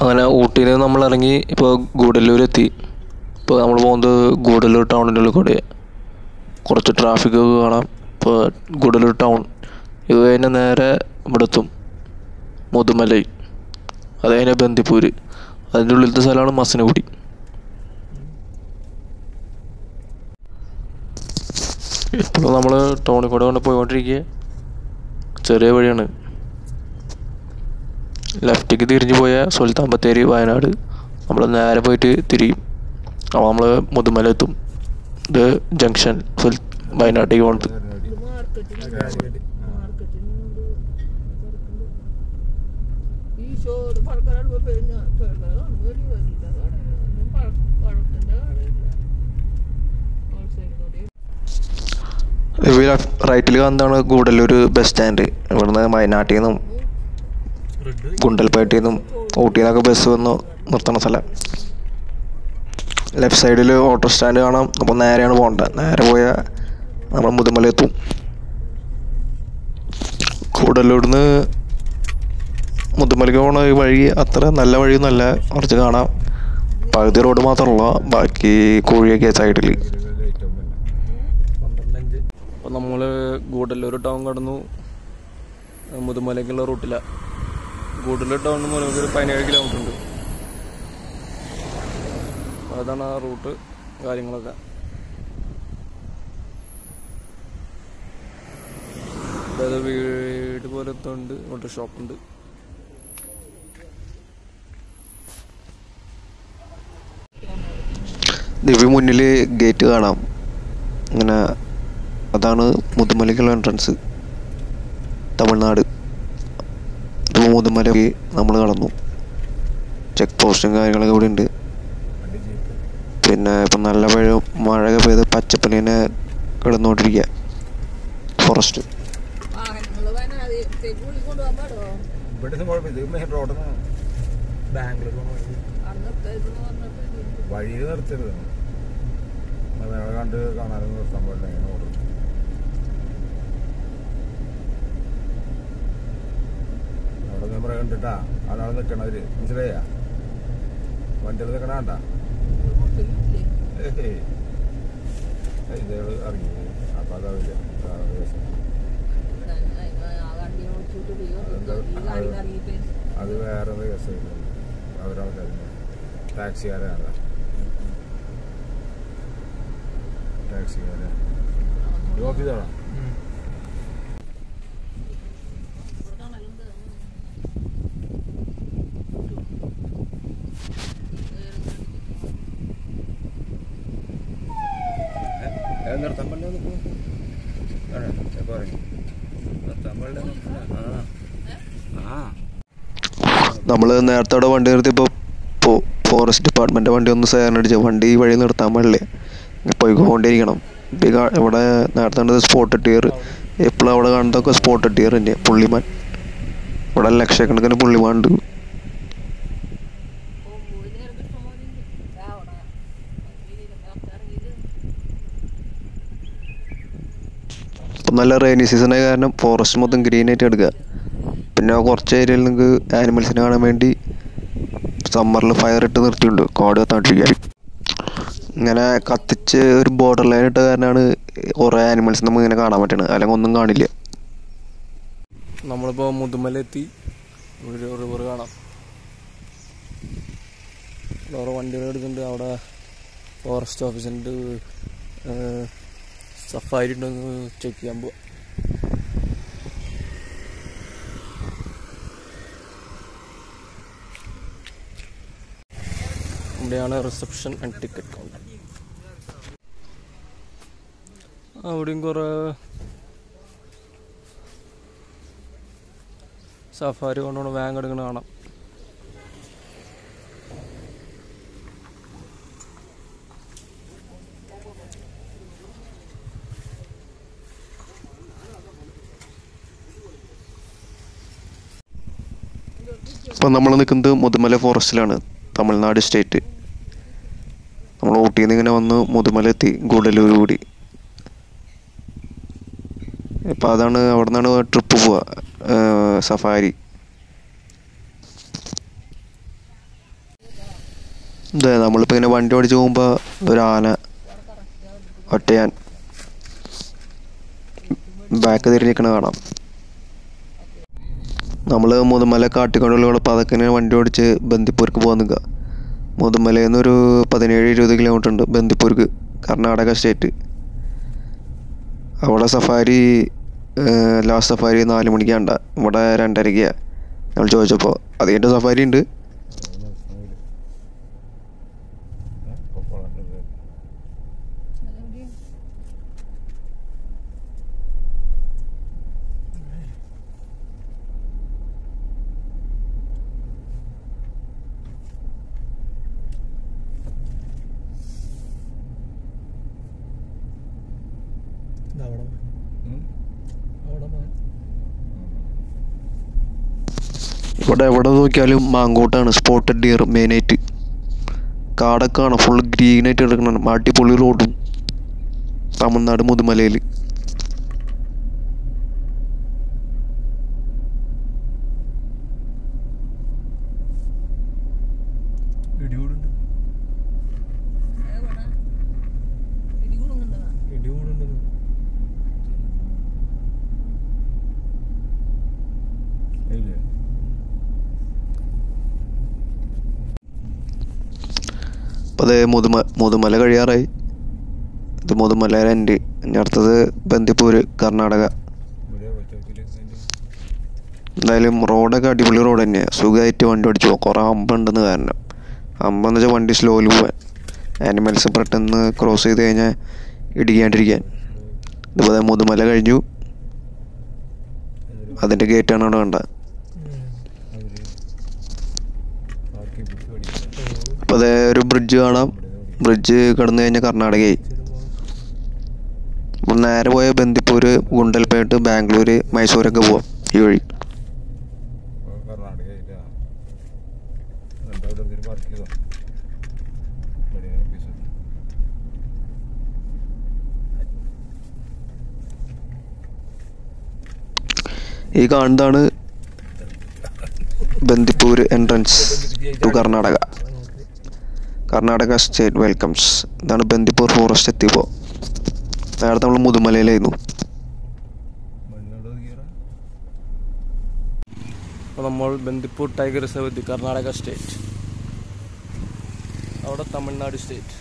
അങ്ങനെ ഊട്ടിയിൽ നിന്ന് നമ്മൾ ഇറങ്ങി ഇപ്പോൾ ഗൂഡല്ലൂർ എത്തി ഇപ്പോൾ നമ്മൾ പോകുന്നത് ഗൂഡല്ലൂർ ടൗണിൻ്റെ ഉള്ളിൽ കൂടെ കുറച്ച് ട്രാഫിക് കാണാം ഇപ്പോൾ ഗൂഡല്ലൂർ ടൗൺ ഇത് കഴിഞ്ഞ് നേരെ ഇവിടെ എത്തും മുതുമലൈ അത് കഴിഞ്ഞ് ബന്ദിപ്പൂര് അതിൻ്റെ ഉള്ളിലത്തെ സ്ഥലമാണ് മസനഗുഡി ഇപ്പോൾ നമ്മൾ ടൗണിൽ കൂടെ കൊണ്ട് പോയിക്കൊണ്ടിരിക്കുക ചെറിയ വഴിയാണ് ലെഫ്റ്റിക്ക് തിരിഞ്ഞു പോയ സുൽത്താൻ ബത്തേരി വയനാട് നമ്മൾ നേരെ പോയിട്ട് തിരിയും അപ്പോൾ നമ്മൾ മുതുമല എത്തും ഇത് ജംഗ്ഷൻ സുൽ വയനാട്ടിലേക്ക് പോകുന്നത് ഈശോട് പഴക്കാരാണ് പിന്നെ പഴക്കാരാണ് വേണ്ടി വരില്ല ഒന്നും പഴക്കത്തിൻ്റെ കാര്യമില്ല ഹോൾസെയിൽ കടയിൽ ഇവർ റൈറ്റിൽ കാണുന്നതാണ് ഗൂഡല്ലൂർ ബസ് സ്റ്റാൻഡ് ഇവിടുന്ന് വയനാട്ടിൽ നിന്നും ഗുണ്ടൽപേട്ടയിൽ നിന്നും ഊട്ടിയിൽ നിന്നൊക്കെ ബസ് വന്ന് നിർത്തുന്ന സ്ഥലം ലെഫ്റ്റ് സൈഡിൽ ഓട്ടോ സ്റ്റാൻഡ് കാണാം അപ്പോൾ നേരെയാണ് പോകേണ്ടത് നേരെ പോയാൽ നമ്മൾ മുതുമല എത്തും കൂടല്ലൂർന്ന് മുതുമലയ്ക്ക് പോണ ഈ വഴി അത്ര നല്ല വഴിയൊന്നുമല്ല കുറച്ച് കാണാം പകുതി റോഡ് മാത്രമുള്ള ബാക്കി കോഴിയൊക്കെ സൈഡിൽ അപ്പോൾ നമ്മൾ ഗൂഡല്ലൂർ ടൗൺ കടന്നു മുതുമലയ്ക്കുള്ള റൂട്ടിലാണ് ഗൂഡല്ലൂർ ടൗണിൽ നിന്ന് നമുക്ക് ഒരു പതിനേഴ് കിലോമീറ്റർ ഉണ്ട് അതാണ് ആ റൂട്ട് കാര്യങ്ങളൊക്കെ അതായത് വീട് പോലത്തെ ഉണ്ട് ഇവിടെ ഷോപ്പുണ്ട് ദിവ്യ മുന്നിൽ ഗേറ്റ് കാണാം ഇങ്ങനെ അതാണ് മുതുമലയ്ക്കുള്ള എൻട്രൻസ് തമിഴ്നാട് ഇപ്പോൾ മുതുമല നമ്മൾ കടന്നു ചെക്ക് പോസ്റ്റും കാര്യങ്ങളൊക്കെ ഇവിടെ ഉണ്ട് പിന്നെ ഇപ്പം നല്ല മഴ മഴയൊക്കെ പെയ്ത് പച്ചപ്പലിനെ കിടന്നുകൊണ്ടിരിക്കുക ഫോറസ്റ്റ് വാഹനങ്ങൾ വയനാട് ഉള്ളിൽ കൊണ്ടുപോകാൻ പാടോ ഇവിടുന്ന് കുഴപ്പമില്ല ഇത് മെയിൻ റോഡിൽ നിന്ന് ബാംഗ്ലൂർ പോണ വഴി അന്നത്തെ ഇതെന്ന് പറഞ്ഞിട്ട് വഴിയിൽ നിർത്തരുത് വേറെ കണ്ട് കാണാനും നിർത്താൻ പാടില്ല ഇങ്ങനെ ഓടും അവിടെ നമ്മൾ കണ്ടിട്ടാ അതാണ് നിൽക്കണവര് മനസ്സിലായ വണ്ടിയിൽ നിൽക്കണ കണ്ടാ മുട്ടിലില്ലേ ഇത് ഇറങ്ങി അപ്പം അതാവില്ല ആ വണ്ടി ഓടിച്ചിട്ട് പോയി ഈ ഗാഡി ഇറങ്ങിയിട്ട് അത് വേറെ കേസ് അവരാൾക്കാർ ടാക്സിക്കാരാണ് ടാക്സിക്കാരെ ഓഫീസാണോ നിർത്താൻ പറ്റില്ല നിർത്താൻ പാടില്ല ആ നമ്മൾ നേരത്തെ അവിടെ വണ്ടി നിർത്തിയപ്പോൾ ഇപ്പോൾ ഫോറസ്റ്റ് ഡിപ്പാർട്ട്മെൻറ്റ് വണ്ടി ഒന്ന് സേറിനടിച്ചു വണ്ടി ഈ വഴി നിർത്താൻ പാടില്ല ഇങ്ങനെ പോയിക്കൊണ്ടിരിക്കണം ഇപ്പം ഈ കാ- ഇവിടെ നേരത്തെ കണ്ടത് സ്പോട്ട് ടിയർ എപ്പോഴും അവിടെ കാണുന്നതൊക്കെ സ്പോട്ട് ടിയർ തന്നെ പുള്ളിമാൻ ഇവിടെ ലക്ഷക്കണക്കിന് പുള്ളിമാൻ ഉണ്ട് ഇപ്പം നല്ല റെയിനി സീസണായ കാരണം ഫോറസ്റ്റ് മൊത്തം ഗ്രീൻ ആയിട്ട് എടുക്കുക പിന്നെ കുറച്ച് ഏരിയയിൽ നിങ്ങൾക്ക് ആനിമൽസിനെ കാണാൻ വേണ്ടി സമ്മറിൽ ഫയർ ഇട്ട് നിർത്തിയിട്ടുണ്ട് കോട് കത്താണ്ടിരിക്കാൻ ഇങ്ങനെ കത്തിച്ച് ഒരു ബോർഡർ ലൈൻ ഇട്ട കാരണമാണ് കുറേ ആനിമൽസ് നമുക്ക് ഇങ്ങനെ കാണാൻ പറ്റണത് അല്ലെങ്കിൽ ഒന്നും കാണില്ല നമ്മളിപ്പോൾ മുതുമല എത്തി ഒരു റിവർ കാണാം വേറെ വണ്ടികൾ എടുക്കുന്നുണ്ട് അവിടെ ഫോറസ്റ്റ് ഓഫീസിൻ്റെ സഫാരി ഉണ്ടെന്ന് ചെക്ക് ചെയ്യാൻ പോവാം ഇവിടെയാണ് റിസപ്ഷൻ ആൻഡ് ടിക്കറ്റ് കൗണ്ടർ അവിടെയും കുറേ സഫാരി കൊണ്ടുപോകണം വാങ് എടുക്കണ കാണാം ഇപ്പം നമ്മൾ നിൽക്കുന്നത് മുതുമല ഫോറസ്റ്റിലാണ് തമിഴ്നാട് സ്റ്റേറ്റ് നമ്മൾ ഊട്ടിയിൽ നിന്ന് ഇങ്ങനെ വന്ന് മുതുമല എത്തി ഗൂഡല്ലൂർ കൂടി ഇപ്പം അതാണ് അവിടെ നിന്നാണ് ട്രിപ്പ് പോവുക സഫാരി ഇതേ നമ്മളിപ്പോൾ ഇങ്ങനെ വണ്ടി ഓടിച്ച് പോകുമ്പോൾ ഒരു ആന ഒറ്റയാൻ ബാക്ക് തിരിഞ്ഞിരിക്കണ കാണാം നമ്മൾ മുതുമല കാട്ടിക്കൊണ്ടുള്ള പതക്കെ ഇങ്ങനെ വണ്ടി ഓടിച്ച് ബന്ദിപ്പൂർക്ക് പോകാൻ നിൽക്കുക മുതുമലയിൽ നിന്ന് ഒരു പതിനേഴ് ഇരുപത് കിലോമീറ്റർ ഉണ്ട് ബന്ദിപ്പൂർക്ക് കർണാടക സ്റ്റേറ്റ് അവിടെ സഫാരി ലാസ്റ്റ് സഫാരി നാല് മണിക്കാണ്ട ഇവിടെ രണ്ടരയ്ക്കാണ് ഞങ്ങൾ ചോദിച്ചപ്പോൾ അത് കഴിഞ്ഞിട്ട് സഫാരി ഉണ്ട് അതെവിടെയാ? ഇവിടെ എവിടെ നോക്കിയാലും മാങ്കോട്ടാണ് സ്പോട്ടഡ് ഡിയർ മെയിനായിട്ട് കാടൊക്കെ കാണാം ഫുൾ ഗ്രീനായിട്ട് കിടക്കണം അടിപൊളി റോഡും തമിഴ്നാട് മുതുമലയിൽ അതെവിടാ? ഇടികുടുങ്ങുന്നതാ? അപ്പോൾ അത് മുതുമ മുതുമല കഴിയാറായി ഇത് മുതുമല എൻ്റെ ഇനി അടുത്തത് ബന്ദിപ്പൂർ കർണാടക എന്തായാലും റോഡൊക്കെ അടിപൊളി റോഡ് തന്നെയാണ് സുഖമായിട്ട് വണ്ടി ഓടിച്ചു പോകും കുറേ അമ്പുണ്ടെന്ന് കാരണം അമ്പെന്ന് വെച്ചാൽ വണ്ടി സ്ലോയിൽ പോവാൻ ആനിമൽസ് പെട്ടെന്ന് ക്രോസ് ചെയ്ത് കഴിഞ്ഞാൽ ഇടിക്കാണ്ടിരിക്കാൻ ഇതിപ്പോൾ ദേ മുതുമല കഴിഞ്ഞു അതിൻ്റെ ഗേറ്റാണ് അവിടെ കണ്ടത് അപ്പോൾ അതേ ഒരു ബ്രിഡ്ജ് കാണാം ബ്രിഡ്ജ് കടന്നു കഴിഞ്ഞാൽ കർണാടകയായി അപ്പോൾ നേരെ പോയ ബന്ദിപ്പൂർ ഗുണ്ടൽപേട്ട് ബാംഗ്ലൂർ മൈസൂരൊക്കെ പോവാം ഈ വഴി കർണാടകയില്ല എന്തായാലും ഇതിൽ പാർക്ക് ചെയ്തോ ഇവിടെ ഓഫീസ് ഈ കാണുന്നതാണ് Bandipur entrance to Karnataka Karnataka state welcomes ഇതാണ് ബന്ദിപ്പൂർ ഫോറസ്റ്റ് എത്തിയപ്പോൾ നേരത്തെ നമ്മൾ മുതുമലയിലായിരുന്നു മണ്ണോട് കീറാ അപ്പോൾ നമ്മൾ ബന്ദിപ്പൂർ ടൈഗർ റിസർവ് എത്തി കർണാടക സ്റ്റേറ്റ് അവിടെ തമിഴ്നാട് സ്റ്റേറ്റ്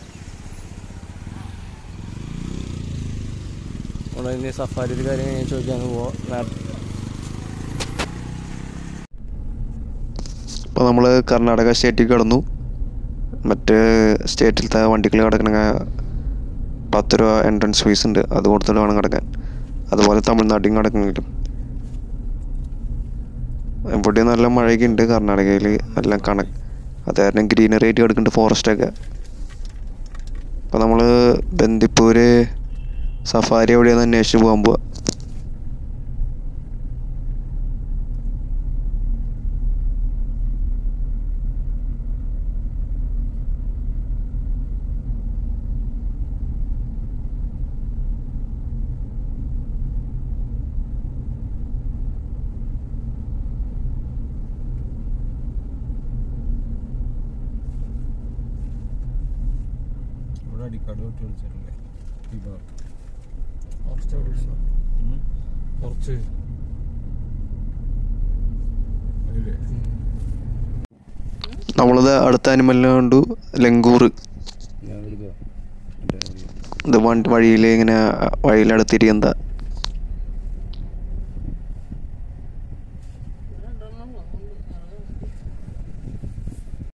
അവിടെ ഇനി സഫാരി കാര്യങ്ങൾ ഞാൻ ചോദിക്കാൻ പോവാം അപ്പോൾ നമ്മൾ കർണാടക സ്റ്റേറ്റിൽ കടന്നു മറ്റ് സ്റ്റേറ്റിലത്തെ വണ്ടികൾ കിടക്കണ പത്ത് രൂപ എൻട്രൻസ് ഫീസ് ഉണ്ട് അത് കൊടുത്തിട്ട് വേണം കിടക്കാൻ അതുപോലെ തമിഴ്നാട്ടിൽ കിടക്കണമെങ്കിലും ഇവിടെ നല്ല മഴയൊക്കെ ഉണ്ട് കർണാടകയിൽ എല്ലാം കണ അത് കാരണം ഗ്രീനറി ആയിട്ട് കിടക്കുന്നുണ്ട് ഫോറസ്റ്റൊക്കെ അപ്പോൾ നമ്മൾ ബന്ദിപ്പൂര് സഫാരി എവിടെയാണെന്ന് അന്വേഷിച്ച് പോകാൻ പോവാ ഇവിടെ അടിക്കാട് വിട്ട് വിളിച്ചിട്ടില്ലേ ഈ ഭാഗത്ത് കുറച്ച് അതില്ലേ നമ്മളിത് അടുത്ത അനിമലിനെ കണ്ടു ലങ്കൂർ ഞാൻ ഇത് വണ്ടി വഴിയിൽ ഇങ്ങനെ വഴിയിലടുത്തിരിക്കുന്നതാ